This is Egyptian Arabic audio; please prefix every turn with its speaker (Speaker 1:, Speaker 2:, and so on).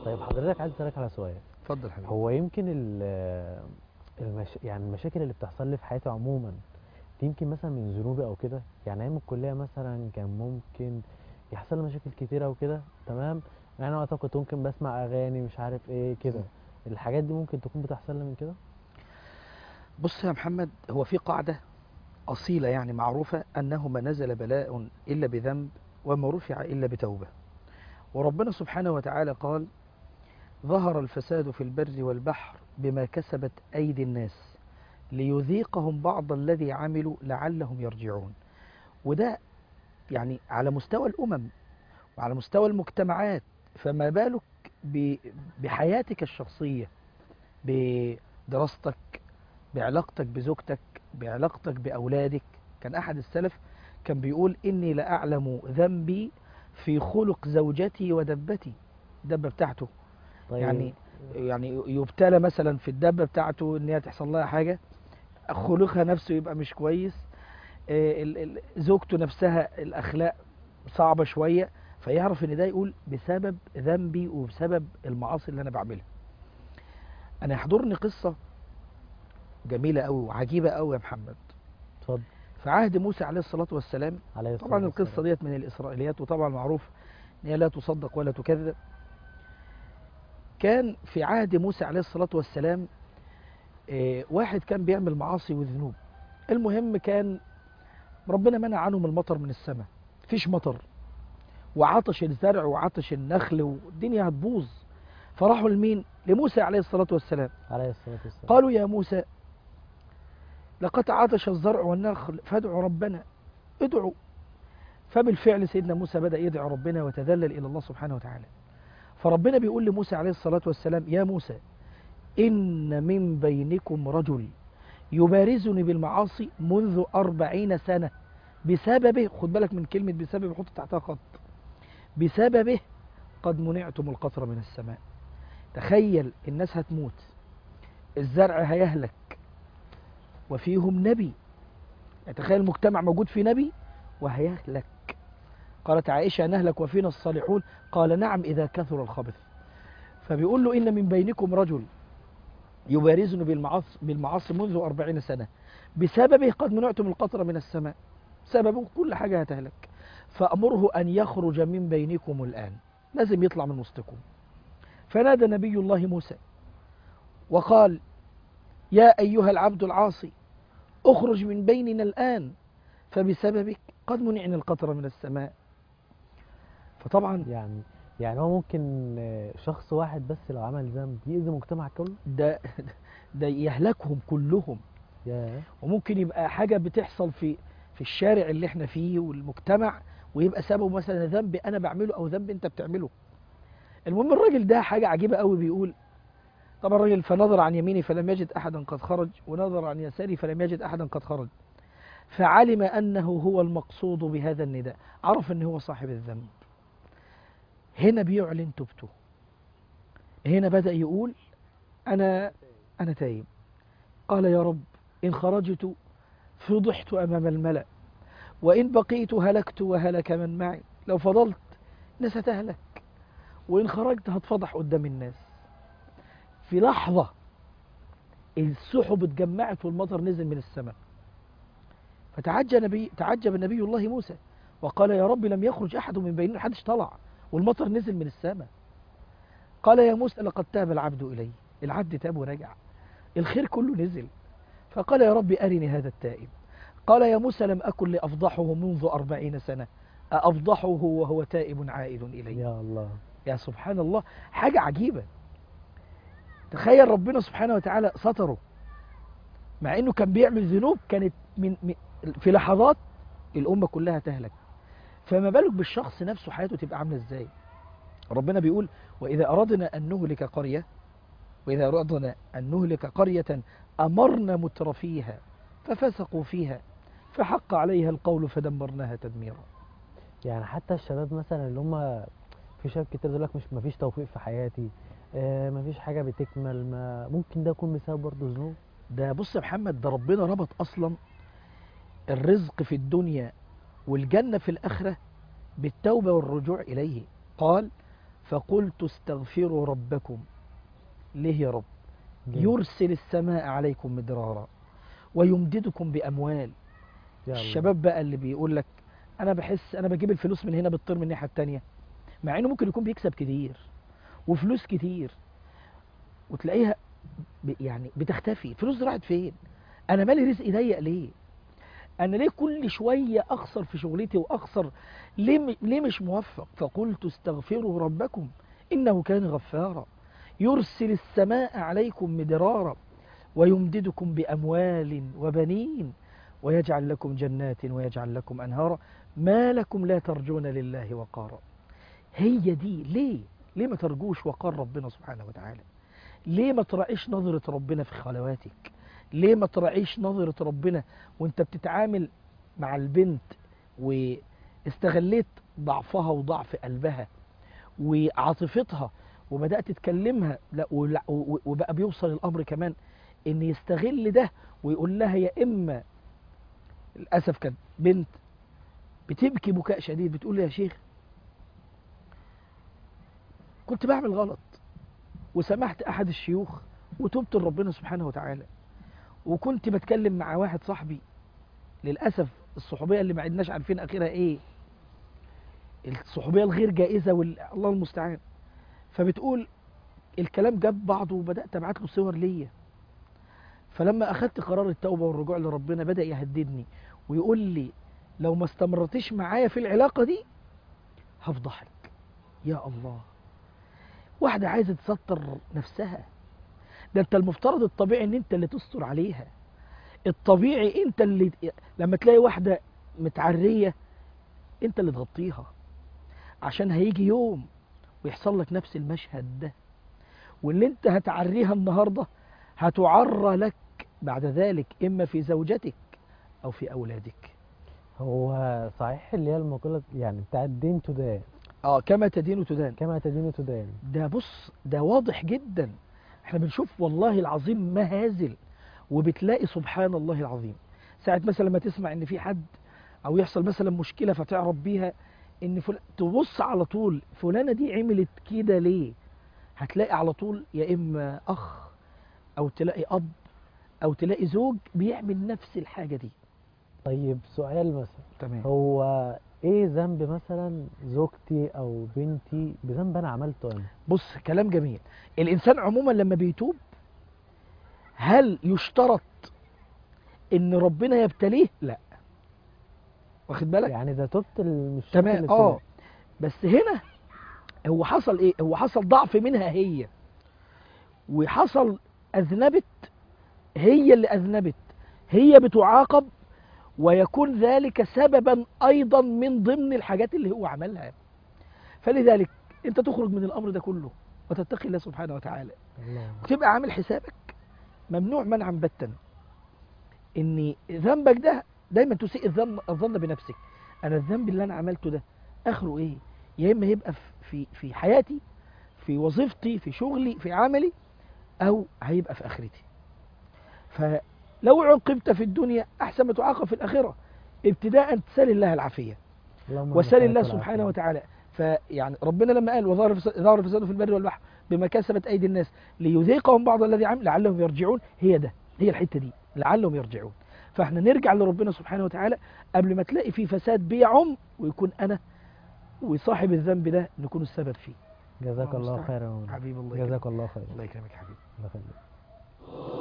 Speaker 1: طيب حضرتك عايز اسالك على سؤال
Speaker 2: اتفضل حبيبي
Speaker 1: هو يمكن ال المش... يعني المشاكل اللي بتحصل لي في حياتي عموما دي يمكن مثلا من ذنوبي او كده يعني ايام الكليه مثلا كان ممكن يحصل لي مشاكل كتيره وكده تمام يعني انا وقتها كنت ممكن بسمع اغاني مش عارف ايه كده الحاجات دي ممكن تكون بتحصل لي من كده
Speaker 2: بص يا محمد هو في قاعدة أصيلة يعني معروفة أنه ما نزل بلاء إلا بذنب وما رفع إلا بتوبة وربنا سبحانه وتعالى قال ظهر الفساد في البر والبحر بما كسبت أيدي الناس ليذيقهم بعض الذي عملوا لعلهم يرجعون وده يعني على مستوى الأمم وعلى مستوى المجتمعات فما بالك ب- بحياتك الشخصية بدراستك بعلاقتك بزوجتك بعلاقتك بأولادك كان أحد السلف كان بيقول إني لأعلم ذنبي في خلق زوجتي ودبتي الدبة بتاعته
Speaker 1: طيب
Speaker 2: يعني يعني يبتلى مثلا في الدبة بتاعته إن هي تحصل لها حاجة خلقها نفسه يبقى مش كويس آه، ال- ال- زوجته نفسها الأخلاق صعبة شوية فيعرف إن ده يقول بسبب ذنبي وبسبب المعاصي اللي أنا بعملها أنا يحضرني قصة جميلة أوي وعجيبة أوي يا محمد
Speaker 1: اتفضل
Speaker 2: في عهد موسى عليه الصلاة والسلام
Speaker 1: عليه الصلاة
Speaker 2: طبعا القصة
Speaker 1: والسلام.
Speaker 2: ديت من الإسرائيليات وطبعا معروف إن هي لا تصدق ولا تكذب كان في عهد موسى عليه الصلاة والسلام آه، واحد كان بيعمل معاصي وذنوب المهم كان ربنا منع عنهم المطر من السماء فيش مطر وعطش الزرع وعطش النخل والدنيا هتبوظ فراحوا لمين لموسى عليه الصلاة والسلام
Speaker 1: عليه الصلاة والسلام
Speaker 2: قالوا يا موسى لقد عطش الزرع والنخل فادعوا ربنا ادعوا فبالفعل سيدنا موسى بدأ يدعو ربنا وتذلل إلى الله سبحانه وتعالى فربنا بيقول لموسى عليه الصلاة والسلام يا موسى إن من بينكم رجل يبارزني بالمعاصي منذ أربعين سنة بسببه خد بالك من كلمة بسبب حط تحتها خط بسببه قد منعتم القطر من السماء تخيل الناس هتموت الزرع هيهلك وفيهم نبي يعني تخيل مجتمع موجود فيه نبي وهيهلك قالت عائشة نهلك وفينا الصالحون قال نعم إذا كثر الخبث فبيقول له إن من بينكم رجل يبارزني بالمعاصي, بالمعاصي منذ أربعين سنة بسببه قد منعتم القطر من السماء سببه كل حاجة هتهلك فأمره أن يخرج من بينكم الآن لازم يطلع من وسطكم فنادى نبي الله موسى وقال يا أيها العبد العاصي اخرج من بيننا الآن فبسببك قد منعنا القطر من السماء فطبعا
Speaker 1: يعني يعني هو ممكن آه، شخص واحد بس لو عمل ذنب يأذي مجتمع كله
Speaker 2: ده ده يهلكهم كلهم
Speaker 1: ياه
Speaker 2: وممكن يبقى حاجة بتحصل في في الشارع اللي احنا فيه والمجتمع ويبقى سببه مثلا ذنب انا بعمله او ذنب انت بتعمله المهم الراجل ده حاجة عجيبة قوي بيقول طبعا الراجل فنظر عن يمينه فلم يجد احدا قد خرج ونظر عن يساره فلم يجد احدا قد خرج فعلم انه هو المقصود بهذا النداء عرف ان هو صاحب الذنب هنا بيعلن توبته هنا بدأ يقول انا انا تايب قال يا رب إن خرجت فضحت أمام الملأ وإن بقيت هلكت وهلك من معي لو فضلت الناس هتهلك وإن خرجت هتفضح قدام الناس في لحظة السحب اتجمعت والمطر نزل من السماء فتعجب نبي تعجب نبي الله موسى وقال يا رب لم يخرج أحد من بيننا محدش طلع والمطر نزل من السماء قال يا موسى لقد تاب العبد إلي العبد تاب ورجع الخير كله نزل فقال يا رب أرني هذا التائب قال يا موسى لم أكن لأفضحه منذ أربعين سنة أفضحه وهو تائب عائد إلي
Speaker 1: يا الله
Speaker 2: يا سبحان الله حاجة عجيبة تخيل ربنا سبحانه وتعالى ستره مع انه كان بيعمل ذنوب كانت من من- في لحظات الامه كلها تهلك فما بالك بالشخص نفسه حياته تبقى عامله ازاي ربنا بيقول واذا اردنا ان نهلك قريه واذا اردنا ان نهلك قريه امرنا مترفيها ففسقوا فيها فحق عليها القول فدمرناها تدميرا
Speaker 1: يعني حتى الشباب مثلا اللي هم في شباب كتير يقول لك مش مفيش توفيق في حياتي آه مفيش حاجة بتكمل ما ممكن ده يكون بسبب برضه ذنوب
Speaker 2: ده بص يا محمد ده ربنا ربط اصلا الرزق في الدنيا والجنة في الآخرة بالتوبة والرجوع إليه قال فقلت استغفروا ربكم ليه يا رب
Speaker 1: جامد.
Speaker 2: يرسل السماء عليكم مدرارا ويمددكم بأموال
Speaker 1: يا الله.
Speaker 2: الشباب بقى اللي بيقول لك انا بحس انا بجيب الفلوس من هنا بتطير من الناحيه التانية مع انه ممكن يكون بيكسب كتير وفلوس كتير وتلاقيها ب- يعني بتختفي الفلوس دي راحت فين انا مالي رزقي ضيق ليه انا ليه كل شويه اخسر في شغلتي واخسر ليه م- ليه مش موفق فقلت استغفروا ربكم انه كان غفارا يرسل السماء عليكم مدرارا ويمددكم باموال وبنين ويجعل لكم جنات ويجعل لكم انهارا ما لكم لا ترجون لله وقارا هي دي ليه ليه ما ترجوش وقار ربنا سبحانه وتعالى ليه ما تراعيش نظرة ربنا في خلواتك ليه ما تراعيش نظرة ربنا وانت بتتعامل مع البنت واستغليت ضعفها وضعف قلبها وعاطفتها وبدأت تكلمها لا ولا- و- وبقى بيوصل الأمر كمان إن يستغل ده ويقول لها يا إما للأسف كانت بنت بتبكي بكاء شديد بتقول لي يا شيخ كنت بعمل غلط وسمحت أحد الشيوخ وتبت لربنا سبحانه وتعالى وكنت بتكلم مع واحد صاحبي للأسف الصحوبية اللي ما عدناش عارفين آخرها إيه الصحوبية الغير جائزة والله المستعان فبتقول الكلام جاب بعضه وبدأت أبعت له صور ليا فلما أخدت قرار التوبة والرجوع لربنا بدأ يهددني ويقول لي لو ما استمرتش معايا في العلاقة دي هفضحك يا الله واحدة عايزة تستر نفسها ده انت المفترض الطبيعي ان انت اللي تستر عليها الطبيعي انت اللي لما تلاقي واحدة متعرية انت اللي تغطيها عشان هيجي يوم ويحصل لك نفس المشهد ده واللي انت هتعريها النهاردة هتعرى لك بعد ذلك اما في زوجتك او في اولادك
Speaker 1: هو صحيح اللي هي المقولة يعني بتاعت دين تدان
Speaker 2: اه كما تدين تدان
Speaker 1: كما تدين تدان
Speaker 2: ده بص ده واضح جدا احنا بنشوف والله العظيم مهازل وبتلاقي سبحان الله العظيم ساعة مثلا لما تسمع ان في حد او يحصل مثلا مشكلة فتعرف بيها ان فل... تبص على طول فلانة دي عملت كده ليه هتلاقي على طول يا اما اخ او تلاقي اب او تلاقي زوج بيعمل نفس الحاجة دي
Speaker 1: طيب سؤال مثلا
Speaker 2: تمام
Speaker 1: هو ايه ذنب مثلا زوجتي او بنتي بذنب انا عملته انا
Speaker 2: بص كلام جميل الانسان عموما لما بيتوب هل يشترط ان ربنا يبتليه لا واخد بالك
Speaker 1: يعني ده تبت ال- مش شرط
Speaker 2: تمام
Speaker 1: الابتلاء.
Speaker 2: اه بس هنا هو حصل ايه هو حصل ضعف منها هي وحصل اذنبت هي اللي اذنبت هي بتعاقب ويكون ذلك سببا ايضا من ضمن الحاجات اللي هو عملها فلذلك انت تخرج من الامر ده كله وتتقي الله سبحانه وتعالى
Speaker 1: الله
Speaker 2: وتبقى عامل حسابك ممنوع منعا باتا ان ذنبك ده دايما تسيء الظن الظن بنفسك انا الذنب اللي انا عملته ده اخره ايه يا اما يبقى في- في في حياتي في وظيفتي في شغلي في عملي او هيبقى في اخرتي فلو عوقبت في الدنيا احسن ما تعاقب في الاخره ابتداء تسال الله العافيه
Speaker 1: اللهم
Speaker 2: وسال
Speaker 1: إنك
Speaker 2: الله
Speaker 1: على
Speaker 2: سبحانه
Speaker 1: عفو.
Speaker 2: وتعالى فيعني ربنا لما قال وظهر فساد ظهر الفساد في البر والبحر بما كسبت ايدي الناس ليذيقهم بعض الذي عمل لعلهم يرجعون هي ده هي الحته دي لعلهم يرجعون فاحنا نرجع لربنا سبحانه وتعالى قبل ما تلاقي في فساد بيعم ويكون انا وصاحب الذنب ده نكون السبب فيه
Speaker 1: جزاك
Speaker 2: الله
Speaker 1: الله
Speaker 2: المستعان.
Speaker 1: خيرا يا مولانا.
Speaker 2: حبيب الله
Speaker 1: جزاك
Speaker 2: يكرمك
Speaker 1: الله خيرا
Speaker 2: الله يكرمك حبيبي
Speaker 1: الله يخليك